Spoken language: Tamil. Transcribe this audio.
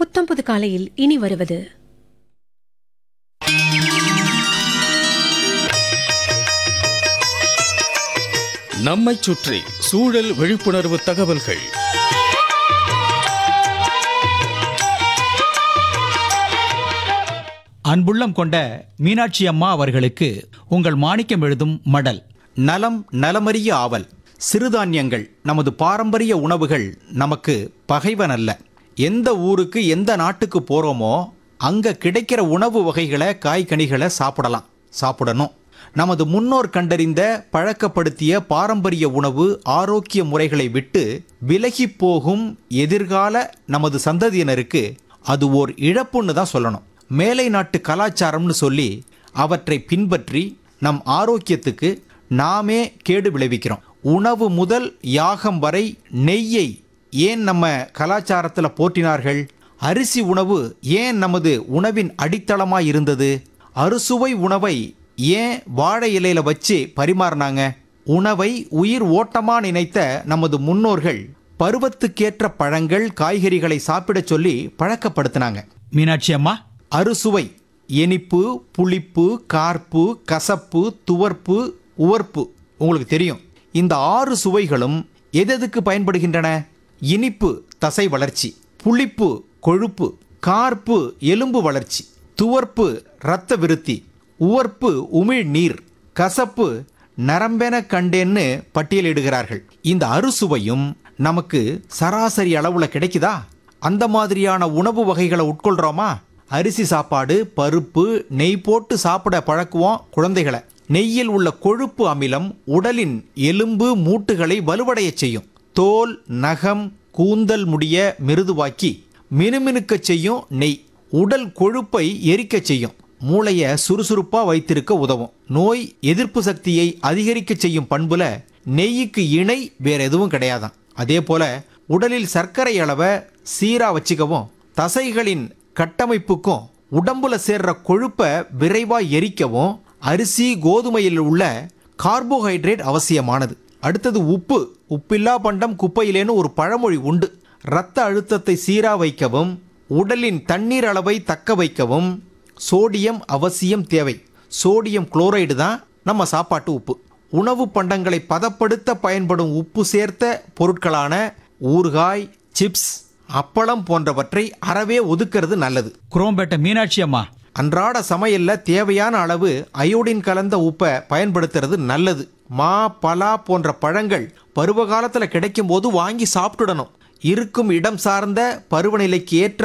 புத்தம்புது காலையில் இனி வருவது நம்மைச் சுற்றி சூழல் விழிப்புணர்வு தகவல்கள் அன்புள்ளம் கொண்ட மீனாட்சி அம்மா அவர்களுக்கு உங்கள் மாணிக்கம் எழுதும் மடல் நலம் நலமறிய ஆவல் சிறுதானியங்கள் நமது பாரம்பரிய உணவுகள் நமக்கு பகைவனல்ல எந்த ஊருக்கு எந்த நாட்டுக்கு போகிறோமோ அங்கே கிடைக்கிற உணவு வகைகளை காய்கனிகளை சாப்பிடலாம் சாப்பிடணும் நமது முன்னோர் கண்டறிந்த பழக்கப்படுத்திய பாரம்பரிய உணவு ஆரோக்கிய முறைகளை விட்டு விலகி போகும் எதிர்கால நமது சந்ததியினருக்கு அது ஓர் இழப்புன்னு தான் சொல்லணும் மேலை நாட்டு கலாச்சாரம்னு சொல்லி அவற்றை பின்பற்றி நம் ஆரோக்கியத்துக்கு நாமே கேடு விளைவிக்கிறோம் உணவு முதல் யாகம் வரை நெய்யை ஏன் நம்ம கலாச்சாரத்தில் போற்றினார்கள் அரிசி உணவு ஏன் நமது உணவின் அடித்தளமாக இருந்தது அறுசுவை உணவை ஏன் வாழை இலையில வச்சு பரிமாறினாங்க உணவை உயிர் ஓட்டமா நினைத்த நமது முன்னோர்கள் பருவத்துக்கேற்ற பழங்கள் காய்கறிகளை சாப்பிடச் சொல்லி பழக்கப்படுத்தினாங்க மீனாட்சி அம்மா அறுசுவை இனிப்பு புளிப்பு கார்ப்பு கசப்பு துவர்ப்பு உவர்ப்பு உங்களுக்கு தெரியும் இந்த ஆறு சுவைகளும் எதெதுக்கு பயன்படுகின்றன இனிப்பு தசை வளர்ச்சி புளிப்பு கொழுப்பு கார்ப்பு எலும்பு வளர்ச்சி துவர்ப்பு இரத்த விருத்தி உவர்ப்பு உமிழ் நீர் கசப்பு நரம்பென கண்டேன்னு பட்டியலிடுகிறார்கள் இந்த அறுசுவையும் நமக்கு சராசரி அளவுல கிடைக்குதா அந்த மாதிரியான உணவு வகைகளை உட்கொள்றோமா அரிசி சாப்பாடு பருப்பு நெய் போட்டு சாப்பிட பழக்குவோம் குழந்தைகளை நெய்யில் உள்ள கொழுப்பு அமிலம் உடலின் எலும்பு மூட்டுகளை வலுவடையச் செய்யும் தோல் நகம் கூந்தல் முடிய மிருதுவாக்கி மினுமினுக்கச் செய்யும் நெய் உடல் கொழுப்பை எரிக்கச் செய்யும் மூளையை சுறுசுறுப்பா வைத்திருக்க உதவும் நோய் எதிர்ப்பு சக்தியை அதிகரிக்க செய்யும் பண்புல நெய்யுக்கு இணை வேற எதுவும் கிடையாதாம் அதே போல உடலில் சர்க்கரை அளவை சீரா வச்சுக்கவும் தசைகளின் கட்டமைப்புக்கும் உடம்புல சேர்ற கொழுப்பை விரைவா எரிக்கவும் அரிசி கோதுமையில் உள்ள கார்போஹைட்ரேட் அவசியமானது அடுத்தது உப்பு உப்பில்லா பண்டம் குப்பையிலேன்னு ஒரு பழமொழி உண்டு இரத்த அழுத்தத்தை சீரா வைக்கவும் உடலின் தண்ணீர் அளவை தக்க வைக்கவும் சோடியம் அவசியம் தேவை சோடியம் குளோரைடு தான் நம்ம சாப்பாட்டு உப்பு உணவு பண்டங்களை பதப்படுத்த பயன்படும் உப்பு சேர்த்த பொருட்களான ஊறுகாய் சிப்ஸ் அப்பளம் போன்றவற்றை அறவே ஒதுக்கிறது நல்லது குரோம்பேட்டை மீனாட்சி அம்மா அன்றாட சமையல்ல தேவையான அளவு அயோடின் கலந்த உப்பை பயன்படுத்துறது நல்லது மா பலா போன்ற பழங்கள் பருவ காலத்துல கிடைக்கும் போது வாங்கி சாப்பிட்டுடணும் இருக்கும் இடம் சார்ந்த பருவநிலைக்கு ஏற்ற